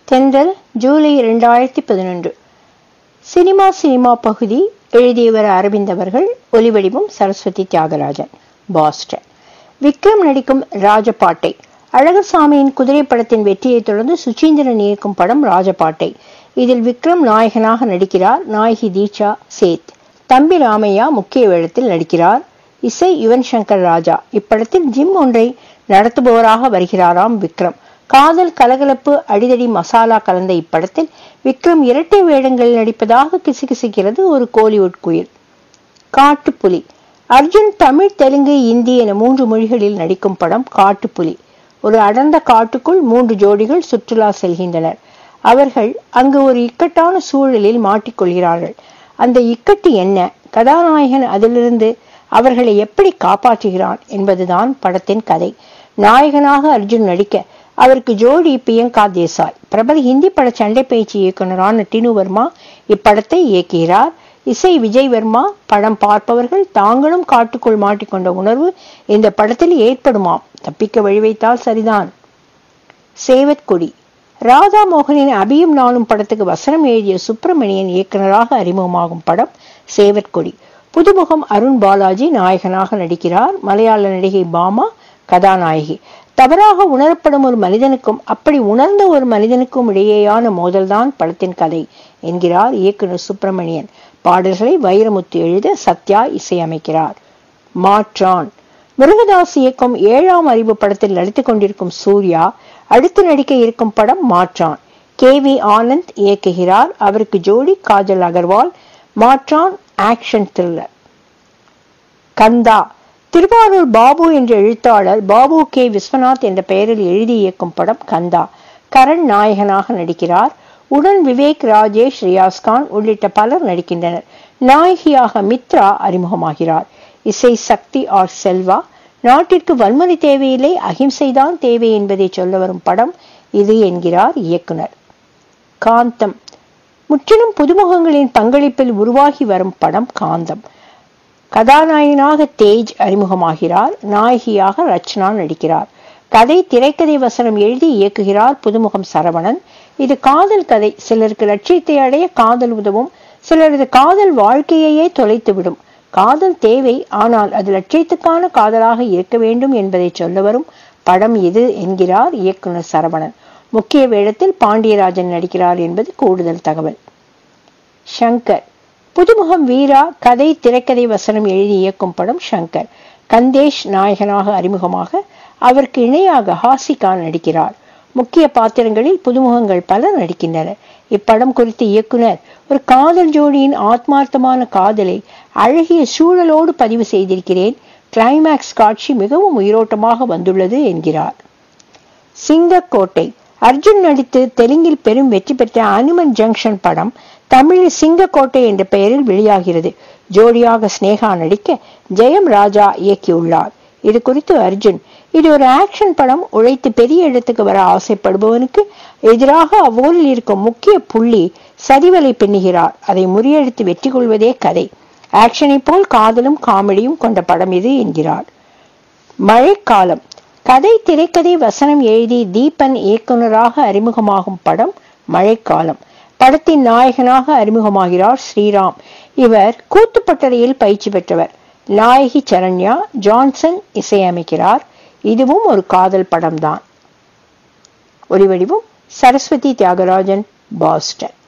தென்றல் ஜூலை இரண்டாயிரத்தி பதினொன்று சினிமா சினிமா பகுதி எழுதியவர் அரவிந்த் அவர்கள் ஒலிவடிவம் சரஸ்வதி தியாகராஜன் பாஸ்டன் விக்ரம் நடிக்கும் ராஜபாட்டை அழகசாமியின் குதிரை படத்தின் வெற்றியைத் தொடர்ந்து சுச்சீந்திரன் இயக்கும் படம் ராஜபாட்டை இதில் விக்ரம் நாயகனாக நடிக்கிறார் நாயகி தீட்சா சேத் தம்பி ராமையா முக்கிய வேடத்தில் நடிக்கிறார் இசை யுவன் சங்கர் ராஜா இப்படத்தில் ஜிம் ஒன்றை நடத்துபவராக வருகிறாராம் விக்ரம் காதல் கலகலப்பு அடிதடி மசாலா கலந்த இப்படத்தில் விக்ரம் இரட்டை வேடங்களில் நடிப்பதாக கிசுகிசுக்கிறது ஒரு கோலிவுட் குயில் காட்டுப்புலி அர்ஜுன் தமிழ் தெலுங்கு இந்தி என மூன்று மொழிகளில் நடிக்கும் படம் காட்டுப்புலி ஒரு அடர்ந்த காட்டுக்குள் மூன்று ஜோடிகள் சுற்றுலா செல்கின்றனர் அவர்கள் அங்கு ஒரு இக்கட்டான சூழலில் மாட்டிக்கொள்கிறார்கள் அந்த இக்கட்டு என்ன கதாநாயகன் அதிலிருந்து அவர்களை எப்படி காப்பாற்றுகிறான் என்பதுதான் படத்தின் கதை நாயகனாக அர்ஜுன் நடிக்க அவருக்கு ஜோடி பிரியங்கா தேசாய் பிரபல ஹிந்தி பட சண்டை பயிற்சி இயக்குனரான டினு வர்மா இப்படத்தை இயக்குகிறார் இசை விஜய் வர்மா படம் பார்ப்பவர்கள் தாங்களும் காட்டுக்குள் மாட்டிக்கொண்ட உணர்வு இந்த படத்தில் ஏற்படுமாம் தப்பிக்க வழி வைத்தால் சரிதான் சேவற்கொடி ராதா மோகனின் அபியும் நானும் படத்துக்கு வசனம் எழுதிய சுப்பிரமணியன் இயக்குனராக அறிமுகமாகும் படம் சேவற்கொடி புதுமுகம் அருண் பாலாஜி நாயகனாக நடிக்கிறார் மலையாள நடிகை பாமா கதாநாயகி தவறாக உணரப்படும் ஒரு மனிதனுக்கும் அப்படி உணர்ந்த ஒரு மனிதனுக்கும் இடையேயான மோதல்தான் படத்தின் கதை என்கிறார் இயக்குனர் சுப்பிரமணியன் பாடல்களை வைரமுத்து எழுத சத்யா இசையமைக்கிறார் மாற்றான் முருகதாஸ் இயக்கும் ஏழாம் அறிவு படத்தில் நடித்துக் கொண்டிருக்கும் சூர்யா அடுத்து நடிக்க இருக்கும் படம் மாற்றான் கே வி ஆனந்த் இயக்குகிறார் அவருக்கு ஜோடி காஜல் அகர்வால் மாற்றான் ஆக்ஷன் த்ரில்லர் கந்தா திருவாரூர் பாபு என்ற எழுத்தாளர் பாபு கே விஸ்வநாத் என்ற பெயரில் எழுதி இயக்கும் படம் கந்தா கரண் நாயகனாக நடிக்கிறார் உடன் விவேக் ராஜேஷ் ரியாஸ்கான் உள்ளிட்ட பலர் நடிக்கின்றனர் நாயகியாக மித்ரா அறிமுகமாகிறார் இசை சக்தி ஆர் செல்வா நாட்டிற்கு வன்முறை தேவையில்லை அகிம்சைதான் தேவை என்பதை சொல்ல வரும் படம் இது என்கிறார் இயக்குனர் காந்தம் முற்றிலும் புதுமுகங்களின் பங்களிப்பில் உருவாகி வரும் படம் காந்தம் கதாநாயகனாக தேஜ் அறிமுகமாகிறார் நாயகியாக ரச்சனா நடிக்கிறார் கதை திரைக்கதை வசனம் எழுதி இயக்குகிறார் புதுமுகம் சரவணன் இது காதல் கதை சிலருக்கு லட்சியத்தை அடைய காதல் உதவும் சிலரது காதல் வாழ்க்கையையே தொலைத்துவிடும் காதல் தேவை ஆனால் அது லட்சியத்துக்கான காதலாக இருக்க வேண்டும் என்பதை சொல்ல வரும் படம் இது என்கிறார் இயக்குனர் சரவணன் முக்கிய வேடத்தில் பாண்டியராஜன் நடிக்கிறார் என்பது கூடுதல் தகவல் ஷங்கர் புதுமுகம் வீரா கதை திரைக்கதை வசனம் எழுதி இயக்கும் படம் ஷங்கர் கந்தேஷ் நாயகனாக அறிமுகமாக அவருக்கு இணையாக ஹாசிகான் நடிக்கிறார் முக்கிய பாத்திரங்களில் புதுமுகங்கள் பலர் நடிக்கின்றனர் இப்படம் குறித்து இயக்குனர் ஒரு காதல் ஜோடியின் ஆத்மார்த்தமான காதலை அழகிய சூழலோடு பதிவு செய்திருக்கிறேன் கிளைமேக்ஸ் காட்சி மிகவும் உயிரோட்டமாக வந்துள்ளது என்கிறார் சிங்கக்கோட்டை அர்ஜுன் நடித்து தெலுங்கில் பெரும் வெற்றி பெற்ற அனிமன் ஜங்ஷன் படம் தமிழில் சிங்கக்கோட்டை என்ற பெயரில் வெளியாகிறது ஜோடியாக ஸ்னேகா நடிக்க ஜெயம் ராஜா இயக்கியுள்ளார் இது குறித்து அர்ஜுன் இது ஒரு ஆக்ஷன் படம் உழைத்து பெரிய இடத்துக்கு வர ஆசைப்படுபவனுக்கு எதிராக அவ்வோரில் இருக்கும் முக்கிய புள்ளி சதிவலை பின்னுகிறார் அதை முறியடித்து வெற்றி கொள்வதே கதை ஆக்ஷனை போல் காதலும் காமெடியும் கொண்ட படம் இது என்கிறார் மழைக்காலம் கதை திரைக்கதை வசனம் எழுதி தீபன் இயக்குனராக அறிமுகமாகும் படம் மழைக்காலம் படத்தின் நாயகனாக அறிமுகமாகிறார் ஸ்ரீராம் இவர் கூத்துப்பட்டறையில் பயிற்சி பெற்றவர் நாயகி சரண்யா ஜான்சன் இசையமைக்கிறார் இதுவும் ஒரு காதல் படம்தான் ஒளிவடிவும் சரஸ்வதி தியாகராஜன் பாஸ்டன்